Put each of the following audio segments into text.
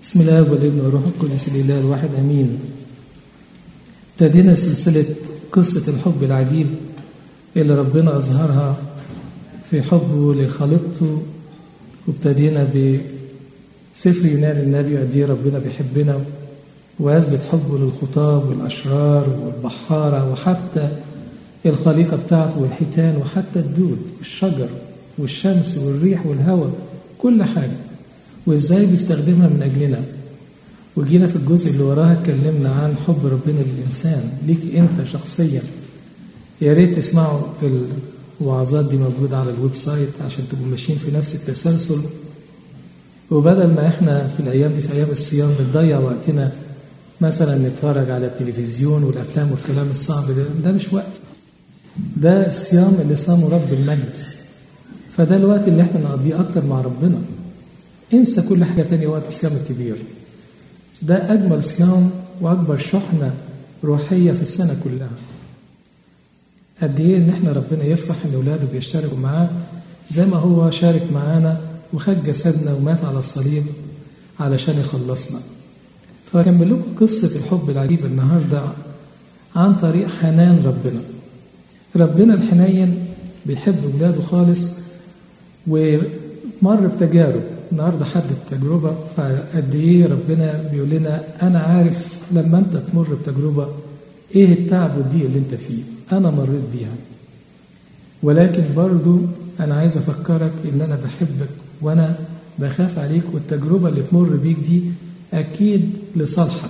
بسم الله والابن والروح القدس الاله الواحد امين ابتدينا سلسله قصه الحب العجيب اللي ربنا اظهرها في حبه لخالقته وابتدينا بسفر يونان النبي قد ايه ربنا بيحبنا ويثبت حبه للخطاب والاشرار والبحاره وحتى الخليقه بتاعته والحيتان وحتى الدود والشجر والشمس والريح والهواء كل حاجه وازاي بيستخدمها من اجلنا وجينا في الجزء اللي وراها اتكلمنا عن حب ربنا للانسان ليك انت شخصيا يا ريت تسمعوا الوعظات دي موجوده على الويب سايت عشان تبقوا ماشيين في نفس التسلسل وبدل ما احنا في الايام دي في ايام الصيام بنضيع وقتنا مثلا نتفرج على التلفزيون والافلام والكلام الصعب ده ده مش وقت ده الصيام اللي صامه رب المجد فده الوقت اللي احنا نقضيه اكتر مع ربنا انسى كل حاجه تانية وقت الصيام الكبير ده اجمل صيام واكبر شحنه روحيه في السنه كلها قد ايه ان احنا ربنا يفرح ان اولاده بيشتركوا معاه زي ما هو شارك معانا وخد جسدنا ومات على الصليب علشان يخلصنا فأكمل لكم قصة الحب العجيب النهاردة عن طريق حنان ربنا ربنا الحنين بيحب ولاده خالص ومر بتجارب النهارده حد التجربه فقد ايه ربنا بيقول لنا انا عارف لما انت تمر بتجربه ايه التعب والضيق اللي انت فيه انا مريت بيها ولكن برضو انا عايز افكرك ان انا بحبك وانا بخاف عليك والتجربه اللي تمر بيك دي اكيد لصالحك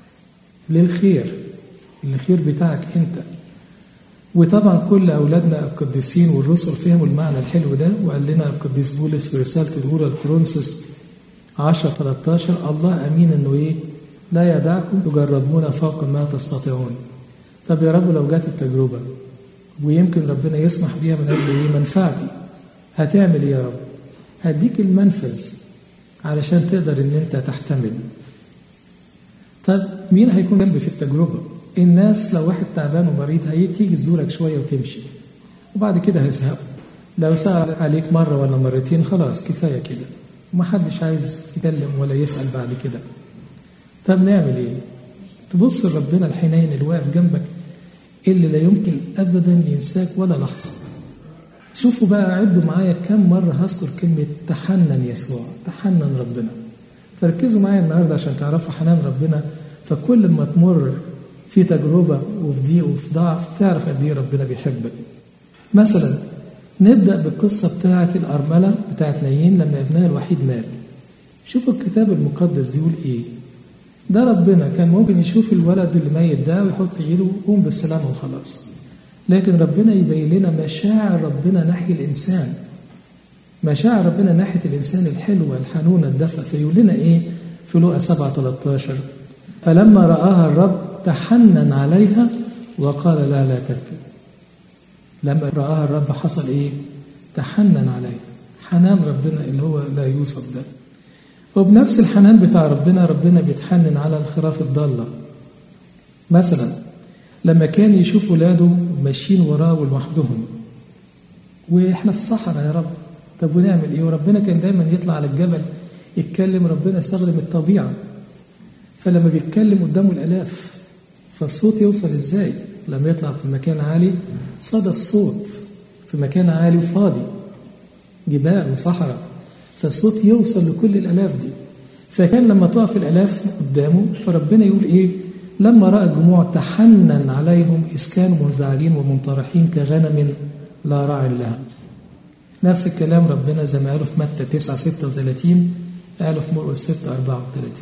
للخير الخير بتاعك انت وطبعا كل اولادنا القديسين والرسل فهموا المعنى الحلو ده وقال لنا القديس بولس في رسالته الاولى لكورنثوس 10 13 الله امين انه ايه؟ لا يدعكم تجربون فوق ما تستطيعون. طب يا رب لو جت التجربه ويمكن ربنا يسمح بيها من اجل ايه؟ منفعتي. هتعمل ايه يا رب؟ هديك المنفذ علشان تقدر ان انت تحتمل. طب مين هيكون جنبي في التجربه؟ الناس لو واحد تعبان ومريض هتيجي تزورك شويه وتمشي وبعد كده هيزهقوا لو سأل عليك مرة ولا مرتين خلاص كفاية كده ومحدش عايز يتكلم ولا يسأل بعد كده طب نعمل ايه تبص لربنا الحنين اللي واقف جنبك اللي لا يمكن أبدا ينساك ولا لحظة شوفوا بقى عدوا معايا كم مرة هذكر كلمة تحنن يسوع تحنن ربنا فركزوا معايا النهاردة عشان تعرفوا حنان ربنا فكل ما تمر في تجربة وفي ضيق وفي ضعف تعرف قد ايه ربنا بيحبك. مثلا نبدأ بالقصة بتاعة الأرملة بتاعة نايين لما ابنها الوحيد مات. شوفوا الكتاب المقدس بيقول إيه. ده ربنا كان ممكن يشوف الولد اللي ميت ده ويحط إيده ويقوم بالسلامة وخلاص. لكن ربنا يبين لنا مشاعر ربنا ناحية الإنسان. مشاعر ربنا ناحية الإنسان الحلوة الحنونة الدفء فيقول لنا إيه في لوقا 7 13 فلما رآها الرب تحنن عليها وقال لا لا تبكي لما رآها الرب حصل ايه تحنن عليها حنان ربنا اللي هو لا يوصف ده وبنفس الحنان بتاع ربنا ربنا بيتحنن على الخراف الضالة مثلا لما كان يشوف ولاده ماشيين وراه لوحدهم واحنا في الصحراء يا رب طب ونعمل ايه وربنا كان دايما يطلع على الجبل يتكلم ربنا يستخدم الطبيعه فلما بيتكلم قدامه الالاف فالصوت يوصل ازاي لما يطلع في مكان عالي صدى الصوت في مكان عالي وفاضي جبال وصحراء فالصوت يوصل لكل الالاف دي فكان لما تقف الالاف قدامه فربنا يقول ايه لما راى الجموع تحنن عليهم اذ كانوا منزعجين ومنطرحين كغنم لا راع لها نفس الكلام ربنا زي ما قالوا في متى 9 36 قالوا في مرقس 6 34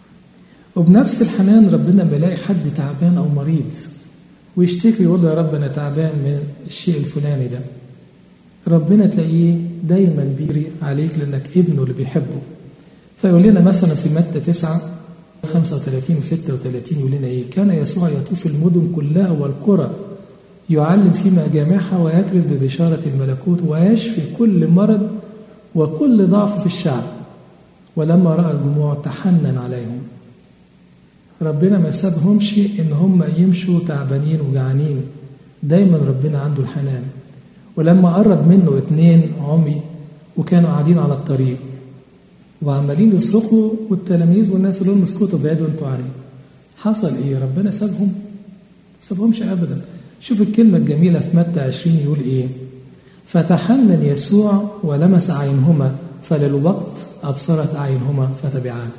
وبنفس الحنان ربنا ما يلاقي حد تعبان او مريض ويشتكي يقول له يا رب انا تعبان من الشيء الفلاني ده ربنا تلاقيه دايما بيجري عليك لانك ابنه اللي بيحبه فيقول لنا مثلا في متى 9 35 و 36 يقول لنا ايه كان يسوع يطوف المدن كلها والقرى يعلم في مجامعها ويكرز ببشارة الملكوت ويشفي كل مرض وكل ضعف في الشعب ولما رأى الجموع تحنن عليهم ربنا ما سابهمش ان هم يمشوا تعبانين وجعانين دايما ربنا عنده الحنان ولما قرب منه اتنين عمي وكانوا قاعدين على الطريق وعمالين يصرخوا والتلاميذ والناس يقولوا لهم اسكتوا بعيدوا انتوا عني حصل ايه ربنا سابهم سابهمش ابدا شوف الكلمة الجميلة في متى 20 يقول ايه فتحنن يسوع ولمس عينهما فللوقت أبصرت أعينهما فتبعاه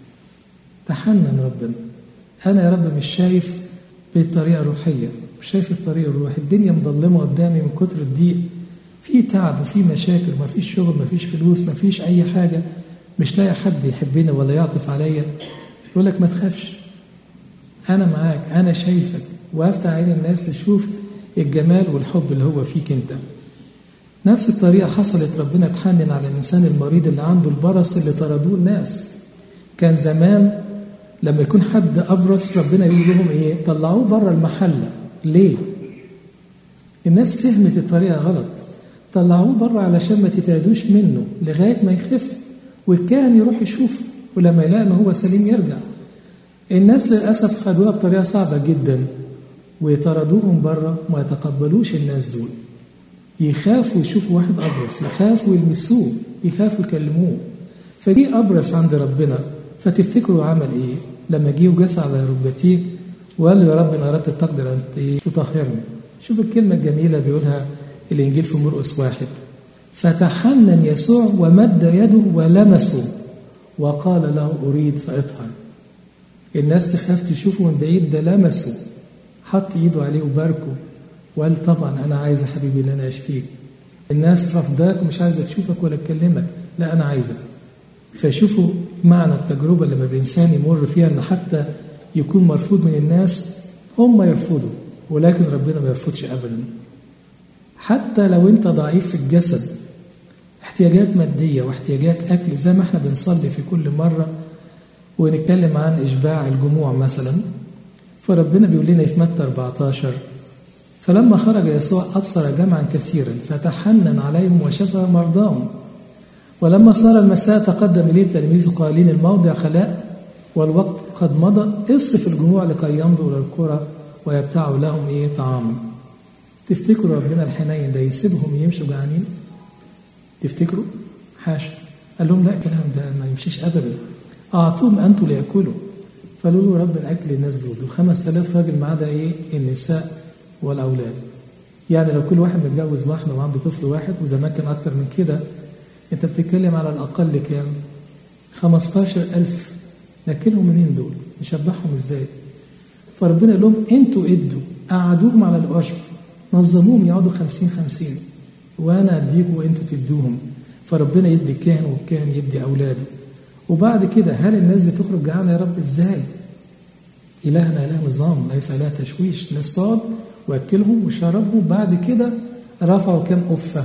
تحنن ربنا أنا يا رب مش شايف بالطريقة الروحية مش شايف الطريق الروحي الدنيا مظلمة قدامي من كتر الضيق في تعب وفي مشاكل مفيش شغل مفيش فلوس مفيش أي حاجة مش لاقي حد يحبني ولا يعطف عليا يقول لك ما تخافش أنا معاك أنا شايفك وأفتح عين الناس تشوف الجمال والحب اللي هو فيك أنت نفس الطريقة حصلت ربنا تحنن على الإنسان المريض اللي عنده البرص اللي طردوه الناس كان زمان لما يكون حد أبرص ربنا يقول لهم إيه طلعوه بره المحلة ليه الناس فهمت الطريقة غلط طلعوه بره علشان ما تتعدوش منه لغاية ما يخف والكاهن يروح يشوف ولما يلاقي ان هو سليم يرجع الناس للأسف خدوها بطريقة صعبة جدا ويطردوهم بره ما يتقبلوش الناس دول يخافوا يشوفوا واحد أبرص يخافوا يلمسوه يخافوا يكلموه فجي أبرص عند ربنا فتفتكروا عمل إيه لما جه وجلس على ركبتيه وقال له يا رب إن أردت تقدر أن تطهرني شوف الكلمة الجميلة بيقولها الإنجيل في مرقس واحد فتحنن يسوع ومد يده ولمسه وقال له أريد فاطهر الناس تخاف تشوفه من بعيد ده لمسه حط ايده عليه وباركه وقال طبعا انا عايز يا حبيبي ان انا اشفيك الناس رفضاك ومش عايزه تشوفك ولا تكلمك لا انا عايزك فشوفوا معنى التجربه لما الانسان يمر فيها ان حتى يكون مرفوض من الناس هم يرفضوا ولكن ربنا ما يرفضش ابدا حتى لو انت ضعيف في الجسد احتياجات ماديه واحتياجات اكل زي ما احنا بنصلي في كل مره ونتكلم عن اشباع الجموع مثلا فربنا بيقول لنا في متى 14 فلما خرج يسوع أبصر جمعا كثيرا فتحنن عليهم وشفى مرضاهم ولما صار المساء تقدم إليه تلاميذه قائلين الموضع خلاء والوقت قد مضى اصرف الجموع لكي يمضوا إلى القرى ويبتاعوا لهم إيه طعاما تفتكروا ربنا الحنين ده يسيبهم يمشوا جعانين تفتكروا حاشا قال لهم لا الكلام ده ما يمشيش أبدا أعطوهم أنتوا ليأكلوا فقالوا له رب الأكل الناس دول دول 5000 راجل ما عدا إيه النساء والأولاد يعني لو كل واحد متجوز واحدة وعنده طفل واحد وزمان كان أكتر من كده أنت بتتكلم على الأقل كام 15000 ناكلهم منين دول نشبعهم إزاي فربنا قال لهم أنتوا ادوا قعدوهم على العشب نظموهم يقعدوا 50 50 وأنا أديكم وأنتوا تدوهم فربنا يدي الكاهن والكاهن يدي أولاده وبعد كده هل الناس دي تخرج جعانة يا رب إزاي إلهنا إله نظام ليس إله تشويش الناس تقعد واكلهم وشربهم بعد كده رفعوا كام قفة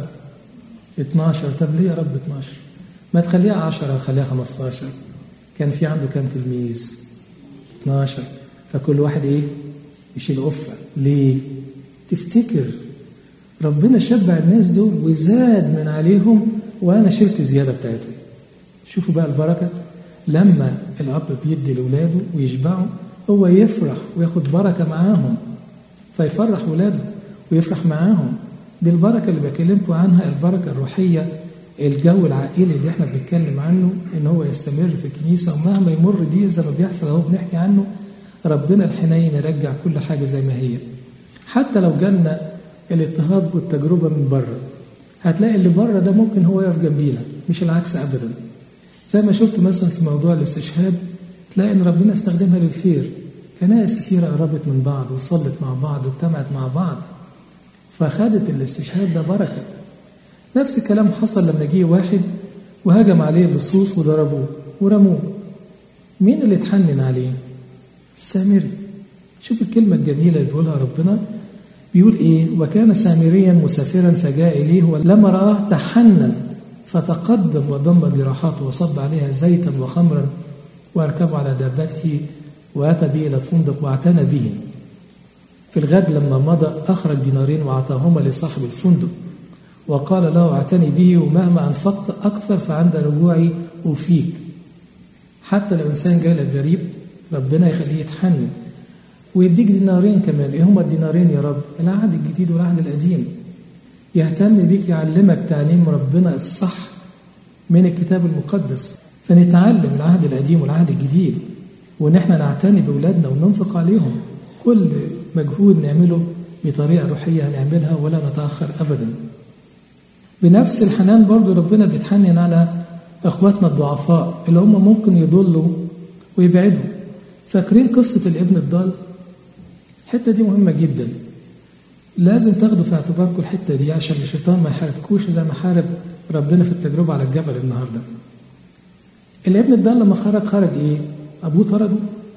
12 طب ليه يا رب 12 ما تخليها 10 خليها 15 كان في عنده كام تلميذ 12 فكل واحد ايه يشيل قفة ليه تفتكر ربنا شبع الناس دول وزاد من عليهم وانا شلت زيادة بتاعتهم شوفوا بقى البركة لما الأب بيدي لأولاده ويشبعوا هو يفرح وياخد بركة معاهم فيفرح ولاده ويفرح معاهم دي البركة اللي بكلمكم عنها البركة الروحية الجو العائلي اللي احنا بنتكلم عنه ان هو يستمر في الكنيسة ومهما يمر دي زي ما بيحصل اهو بنحكي عنه ربنا الحنين يرجع كل حاجة زي ما هي حتى لو جالنا الاضطهاد والتجربة من بره هتلاقي اللي بره ده ممكن هو يقف جنبينا مش العكس ابدا زي ما شفت مثلا في موضوع الاستشهاد تلاقي ان ربنا استخدمها للخير كنائس كثيرة قربت من بعض وصلت مع بعض واجتمعت مع بعض فخدت الاستشهاد ده بركة نفس الكلام حصل لما جه واحد وهجم عليه اللصوص وضربوه ورموه مين اللي اتحنن عليه؟ السامري شوف الكلمة الجميلة اللي بيقولها ربنا بيقول ايه وكان سامريا مسافرا فجاء اليه ولما رآه تحنن فتقدم وضم جراحاته وصب عليها زيتا وخمرا واركبوا على دابته واتى به الى الفندق واعتنى به في الغد لما مضى اخرج دينارين واعطاهما لصاحب الفندق وقال له اعتني به ومهما انفقت اكثر فعند رجوعي اوفيك حتى لو انسان جاي لك غريب ربنا يخليه يتحنن ويديك دينارين كمان ايه هما الدينارين يا رب العهد الجديد والعهد القديم يهتم بيك يعلمك تعليم ربنا الصح من الكتاب المقدس فنتعلم العهد القديم والعهد الجديد وان احنا نعتني باولادنا وننفق عليهم كل مجهود نعمله بطريقه روحيه هنعملها ولا نتاخر ابدا بنفس الحنان برضو ربنا بيتحنن على اخواتنا الضعفاء اللي هم ممكن يضلوا ويبعدوا فاكرين قصه الابن الضال الحته دي مهمه جدا لازم تاخدوا في اعتباركم الحته دي عشان الشيطان ما يحاربكوش زي ما حارب ربنا في التجربه على الجبل النهارده الابن الضال لما خرج خرج ايه ابوه طرده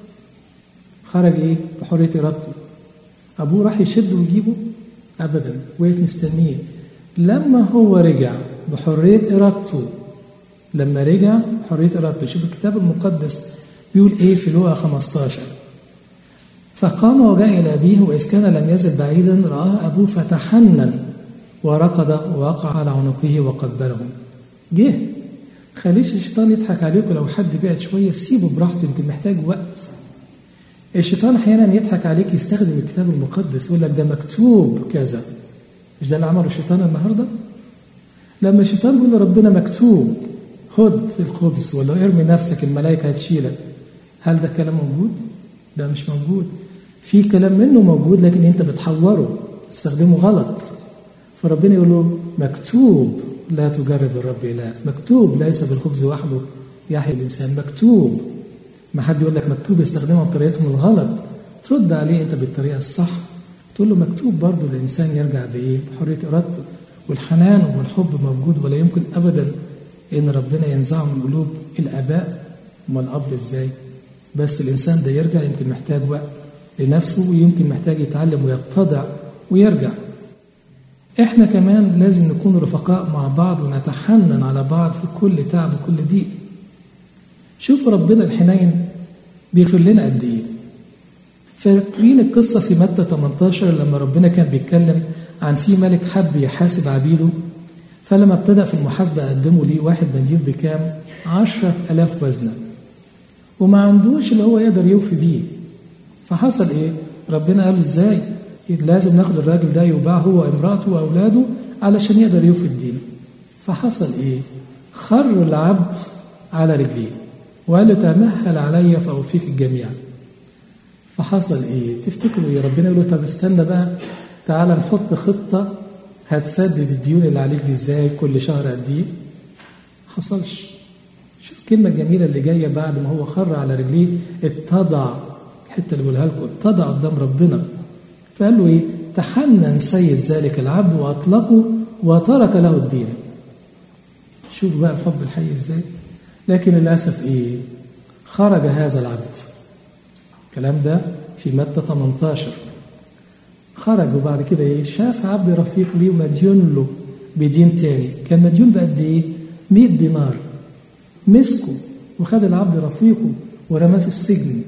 خرج ايه بحريه ارادته ابوه راح يشد ويجيبه ابدا وقف مستنيه لما هو رجع بحريه ارادته لما رجع بحريه ارادته شوف الكتاب المقدس بيقول ايه في لوقا 15 فقام وجاء الى ابيه واذ كان لم يزل بعيدا راه ابوه فتحنن وركض ووقع على عنقه وقبله جه خليش الشيطان يضحك عليكم لو حد بعد شويه سيبه براحته يمكن محتاج وقت الشيطان احيانا يضحك عليك يستخدم الكتاب المقدس يقول لك ده مكتوب كذا مش ده اللي عمله الشيطان النهارده لما الشيطان بيقول لربنا مكتوب خد الخبز ولا ارمي نفسك الملائكه هتشيلك هل ده كلام موجود ده مش موجود في كلام منه موجود لكن انت بتحوره تستخدمه غلط فربنا يقول له مكتوب لا تجرب الرب إلهك مكتوب ليس بالخبز وحده يحيي الإنسان مكتوب ما حد يقول لك مكتوب يستخدمها بطريقتهم الغلط ترد عليه أنت بالطريقة الصح تقول له مكتوب برضه الإنسان يرجع بإيه بحرية إرادته والحنان والحب موجود ولا يمكن أبدا إن ربنا ينزعه من قلوب الآباء أمال الأب إزاي بس الإنسان ده يرجع يمكن محتاج وقت لنفسه ويمكن محتاج يتعلم ويتضع ويرجع احنا كمان لازم نكون رفقاء مع بعض ونتحنن على بعض في كل تعب وكل ضيق شوفوا ربنا الحنين بيغفر لنا قد ايه فاكرين القصة في متى 18 لما ربنا كان بيتكلم عن في ملك حب يحاسب عبيده فلما ابتدأ في المحاسبة قدموا ليه واحد مليون بكام؟ عشرة ألاف وزنة وما عندوش اللي هو يقدر يوفي بيه فحصل ايه؟ ربنا قال ازاي؟ لازم ناخد الراجل ده يباع هو وامراته واولاده علشان يقدر يوفي الدين فحصل ايه خر العبد على رجليه وقال له تمهل علي فاوفيك الجميع فحصل ايه تفتكروا يا ربنا يقول له طب استنى بقى تعالى نحط خطه هتسدد الديون اللي عليك دي ازاي كل شهر قد ايه حصلش شوف الكلمه الجميله اللي جايه بعد ما هو خر على رجليه اتضع الحته اللي بقولها لكم اتضع قدام ربنا فقال له ايه تحنن سيد ذلك العبد واطلقه وترك له الدين شوف بقى الحب الحي ازاي لكن للاسف ايه خرج هذا العبد الكلام ده في متى 18 خرج وبعد كده ايه شاف عبد رفيق ليه ومديون له بدين تاني كان مديون بقد ايه 100 دينار مسكه وخد العبد رفيقه ورماه في السجن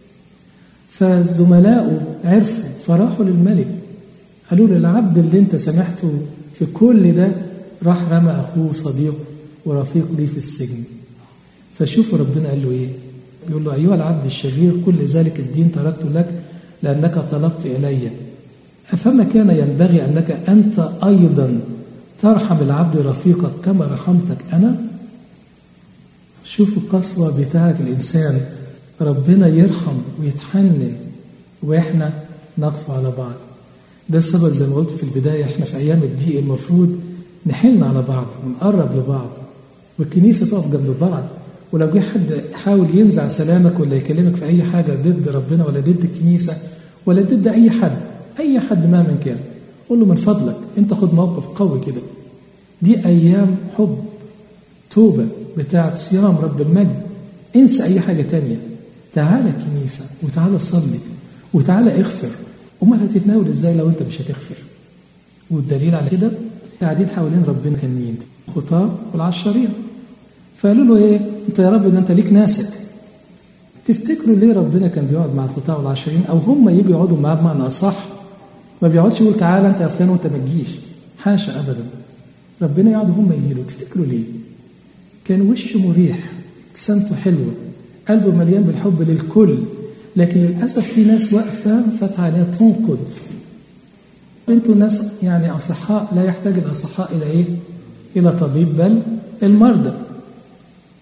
فزملائه عرفوا فراحوا للملك قالوا له العبد اللي انت سمحته في كل ده راح رمى اخوه صديقه ورفيق ليه في السجن فشوفوا ربنا قال له ايه بيقول له ايها العبد الشرير كل ذلك الدين تركته لك لانك طلبت الي افما كان ينبغي انك انت ايضا ترحم العبد رفيقك كما رحمتك انا شوفوا القسوه بتاعه الانسان ربنا يرحم ويتحنن واحنا نقسو على بعض ده السبب زي ما قلت في البدايه احنا في ايام الضيق المفروض نحن على بعض ونقرب لبعض والكنيسه تقف جنب بعض ولو جه حد حاول ينزع سلامك ولا يكلمك في اي حاجه ضد ربنا ولا ضد الكنيسه ولا ضد اي حد اي حد مهما كان قول له من فضلك انت خد موقف قوي كده دي ايام حب توبه بتاعه صيام رب المجد انسى اي حاجه تانية تعالى الكنيسه وتعالى صلي وتعالى اغفر امال هتتناول ازاي لو انت مش هتغفر والدليل على كده قاعدين حوالين ربنا كان مين خطاه والعشرين فقالوا له ايه انت يا رب ده انت ليك ناسك تفتكروا ليه ربنا كان بيقعد مع الخطاه والعشرين او هم يجوا يقعدوا معاه بمعنى اصح ما بيقعدش يقول تعالى انت يا فلان وانت ما تجيش حاشا ابدا ربنا يقعد هم يجيله تفتكروا ليه كان وشه مريح ابتسامته حلوه قلبه مليان بالحب للكل لكن للاسف في ناس واقفه فاتحه عليها تنقد انتوا ناس يعني اصحاء لا يحتاج الاصحاء الى ايه؟ الى طبيب بل المرضى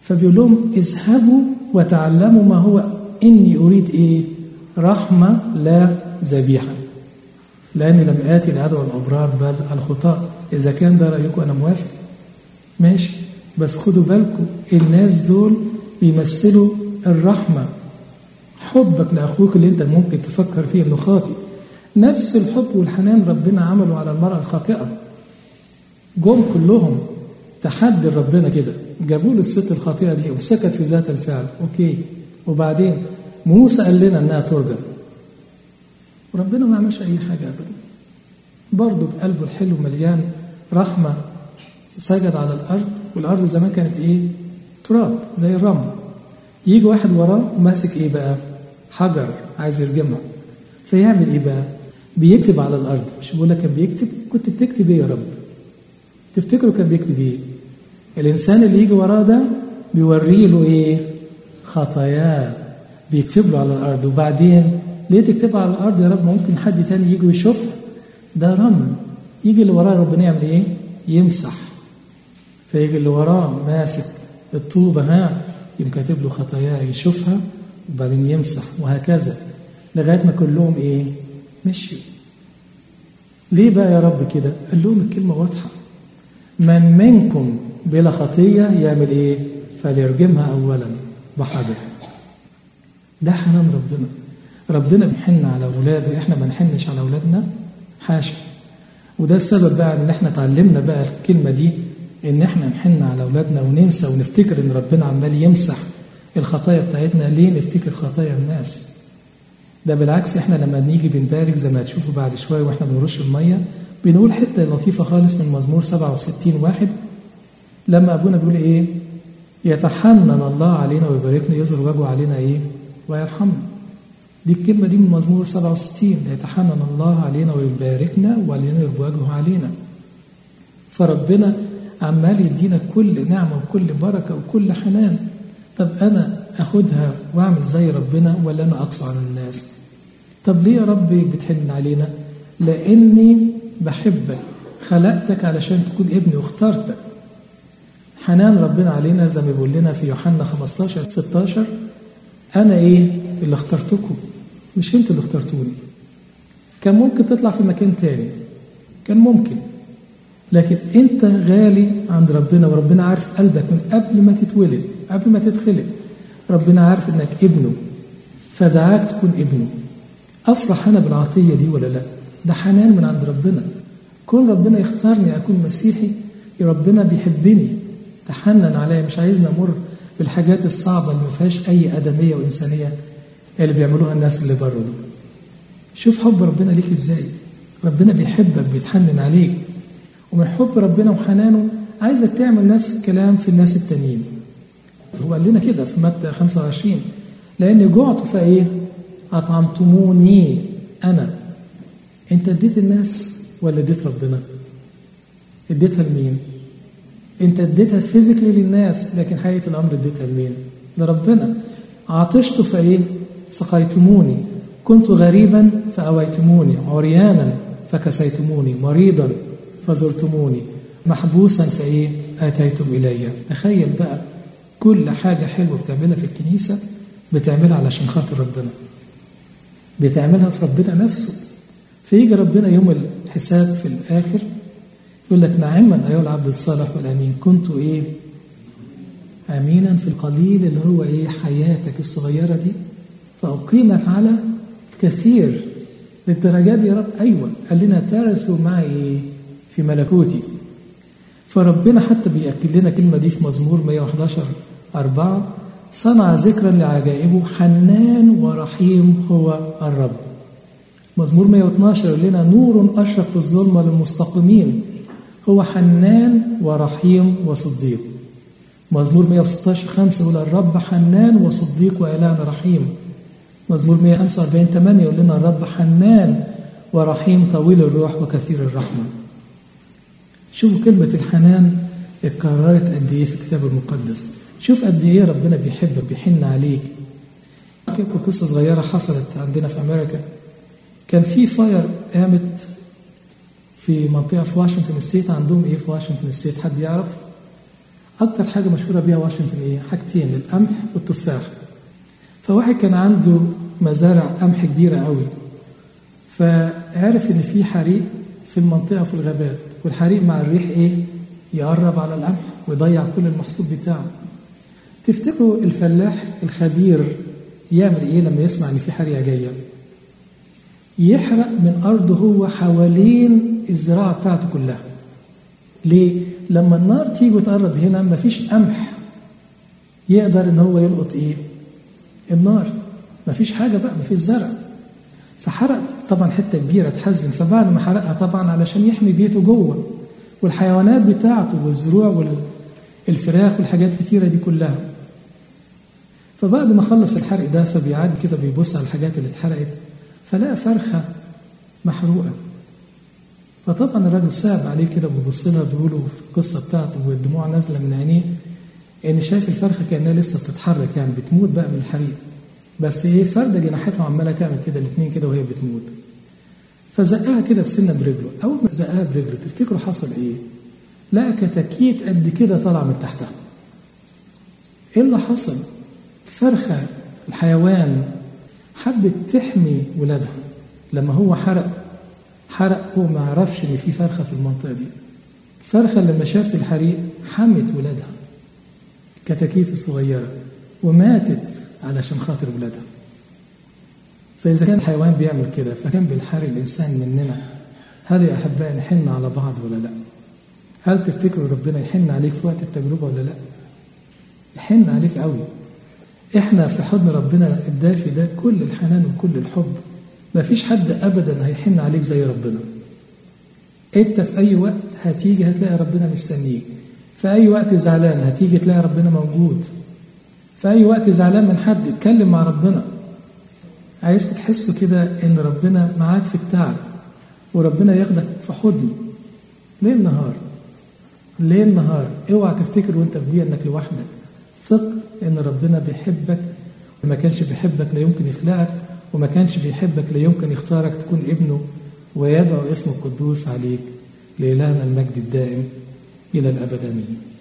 فبيقول لهم اذهبوا وتعلموا ما هو إني أريد إيه رحمة لا ذبيحة لأني لم آتي لأدعو الأبرار بل الخطاة إذا كان ده رأيكم أنا موافق ماشي بس خدوا بالكم الناس دول بيمثلوا الرحمة حبك لأخوك اللي أنت ممكن تفكر فيه إنه خاطئ نفس الحب والحنان ربنا عمله على المرأة الخاطئة جم كلهم تحدي ربنا كده جابوا له الست الخاطئة دي وسكت في ذات الفعل أوكي وبعدين موسى قال لنا إنها ترجم وربنا ما عملش أي حاجة أبدا برضه بقلبه الحلو مليان رحمة سجد على الأرض والأرض زمان كانت إيه؟ تراب زي الرمل يجي واحد وراه وماسك إيه بقى؟ حجر عايز يرجمها فيعمل إيه بقى؟ بيكتب على الأرض مش بقول لك كان بيكتب كنت بتكتب إيه يا رب؟ تفتكروا كان بيكتب إيه؟ الإنسان اللي يجي وراه ده بيوري له إيه؟ خطاياه بيكتب له على الأرض وبعدين ليه تكتبها على الأرض يا رب ممكن حد تاني يجي ويشوفها ده رمل يجي اللي وراه ربنا يعمل إيه؟ يمسح فيجي اللي وراه ماسك الطوبة ها يقوم كاتب له خطاياه يشوفها وبعدين يمسح وهكذا لغاية ما كلهم إيه؟ مشي ليه بقى يا رب كده؟ قال لهم الكلمة واضحة من منكم بلا خطية يعمل إيه؟ فليرجمها أولا بحجر ده حنان ربنا ربنا بيحن على أولاده إحنا ما نحنش على أولادنا حاشا وده السبب بقى إن إحنا اتعلمنا بقى الكلمة دي إن إحنا نحن على أولادنا وننسى ونفتكر إن ربنا عمال يمسح الخطايا بتاعتنا ليه نفتكر خطايا الناس ده بالعكس إحنا لما نيجي بنبارك زي ما هتشوفوا بعد شوية وإحنا بنرش المية بنقول حتة لطيفة خالص من مزمور 67 واحد لما أبونا بيقول إيه يتحنن الله علينا ويباركنا يظهر وجهه علينا إيه ويرحمنا دي الكلمة دي من مزمور 67 يتحنن الله علينا ويباركنا ولينر وجهه علينا فربنا عمال يدينا كل نعمة وكل بركة وكل حنان طب أنا أخدها وأعمل زي ربنا ولا أنا أطفى عن الناس طب ليه يا رب بتحن علينا لأني بحبك خلقتك علشان تكون ابني واخترتك حنان ربنا علينا زي ما بيقول لنا في يوحنا 15 16 أنا إيه اللي اخترتكم مش انتوا اللي اخترتوني كان ممكن تطلع في مكان تاني كان ممكن لكن انت غالي عند ربنا وربنا عارف قلبك من قبل ما تتولد قبل ما تتخلق ربنا عارف انك ابنه فدعاك تكون ابنه افرح انا بالعطيه دي ولا لا ده حنان من عند ربنا كون ربنا يختارني اكون مسيحي ربنا بيحبني تحنن عليا مش عايزني امر بالحاجات الصعبه اللي ما فيهاش اي ادميه وانسانيه اللي بيعملوها الناس اللي بره دول شوف حب ربنا ليك ازاي ربنا بيحبك بيتحنن عليك ومن حب ربنا وحنانه عايزك تعمل نفس الكلام في الناس التانيين هو قال لنا كده في متى 25 لاني جعت فايه اطعمتموني انا انت اديت الناس ولا اديت ربنا اديتها لمين انت اديتها فيزيكلي للناس لكن حقيقه الامر اديتها لمين لربنا عطشت فايه سقيتموني كنت غريبا فأويتموني عريانا فكسيتموني مريضا فزرتموني محبوسا فإيه آتيتم إلي تخيل بقى كل حاجة حلوة بتعملها في الكنيسة بتعملها علشان خاطر ربنا بتعملها في ربنا نفسه فيجي ربنا يوم الحساب في الآخر يقول لك نعما أيها العبد الصالح والأمين كنت إيه أمينا في القليل اللي هو إيه حياتك الصغيرة دي فأقيمك على الكثير للدرجة دي يا رب أيوة قال لنا ترثوا معي في ملكوتي فربنا حتى بيأكد لنا الكلمة دي في مزمور 111 أربعة صنع ذكرا لعجائبه حنان ورحيم هو الرب مزمور 112 يقول لنا نور أشرق في الظلمة للمستقيمين هو حنان ورحيم وصديق مزمور 116 5 يقول الرب حنان وصديق وإلهنا رحيم مزمور 145 8 يقول لنا الرب حنان ورحيم طويل الروح وكثير الرحمة شوفوا كلمة الحنان اتكررت قد ايه في الكتاب المقدس شوف قد ايه ربنا بيحبك بيحن عليك احكي لكم قصة صغيرة حصلت عندنا في أمريكا كان في فاير قامت في منطقة في واشنطن ستيت عندهم ايه في واشنطن ستيت حد يعرف؟ أكتر حاجة مشهورة بيها واشنطن إيه؟ حاجتين القمح والتفاح فواحد كان عنده مزارع قمح كبيرة قوي فعرف إن في حريق في المنطقة في الغابات والحريق مع الريح إيه؟ يقرب على القمح ويضيع كل المحصول بتاعه تفتكروا الفلاح الخبير يعمل ايه لما يسمع ان في حريقه جايه يحرق من ارضه هو حوالين الزراعه بتاعته كلها ليه لما النار تيجي وتقرب هنا مفيش قمح يقدر ان هو يلقط ايه النار مفيش حاجه بقى مفيش زرع فحرق طبعا حته كبيره تحزن فبعد ما حرقها طبعا علشان يحمي بيته جوه والحيوانات بتاعته والزروع والفراخ والحاجات كتيرة دي كلها فبعد ما خلص الحرق ده فبيعد كده بيبص على الحاجات اللي اتحرقت فلقى فرخة محروقة فطبعا الراجل صعب عليه كده وبيبص لها بيقولوا في القصة بتاعته والدموع نازلة من عينيه إن شايف الفرخة كأنها لسه بتتحرك يعني بتموت بقى من الحريق بس إيه فردة جناحتها عمالة تعمل كده الاتنين كده وهي بتموت فزقها كده في سنه برجله اول ما زقها برجله تفتكروا حصل ايه لقى كتاكيت قد كده طالعه من تحتها ايه اللي حصل الفرخه الحيوان حبت تحمي ولادها لما هو حرق حرق هو ما عرفش ان في فرخه في المنطقه دي الفرخه لما شافت الحريق حمت ولادها الكتاكيت الصغيره وماتت علشان خاطر ولادها فإذا كان الحيوان بيعمل كده فكان بينحري الإنسان مننا هل يا أحبائي نحن على بعض ولا لا؟ هل تفتكروا ربنا يحن عليك في وقت التجربة ولا لا؟ يحن عليك قوي احنا في حضن ربنا الدافي ده كل الحنان وكل الحب ما فيش حد ابدا هيحن عليك زي ربنا انت في اي وقت هتيجي هتلاقي ربنا مستنيك في اي وقت زعلان هتيجي تلاقي ربنا موجود في اي وقت زعلان من حد اتكلم مع ربنا عايزكم تحسوا كده ان ربنا معاك في التعب وربنا ياخدك في حضنه ليل نهار ليل نهار اوعى تفتكر وانت في دي انك لوحدك ثق ان ربنا بيحبك وما كانش بيحبك لا يمكن يخلقك وما كانش بيحبك لا يمكن يختارك تكون ابنه ويدعو اسمه القدوس عليك لإلهنا المجد الدائم إلى الأبد آمين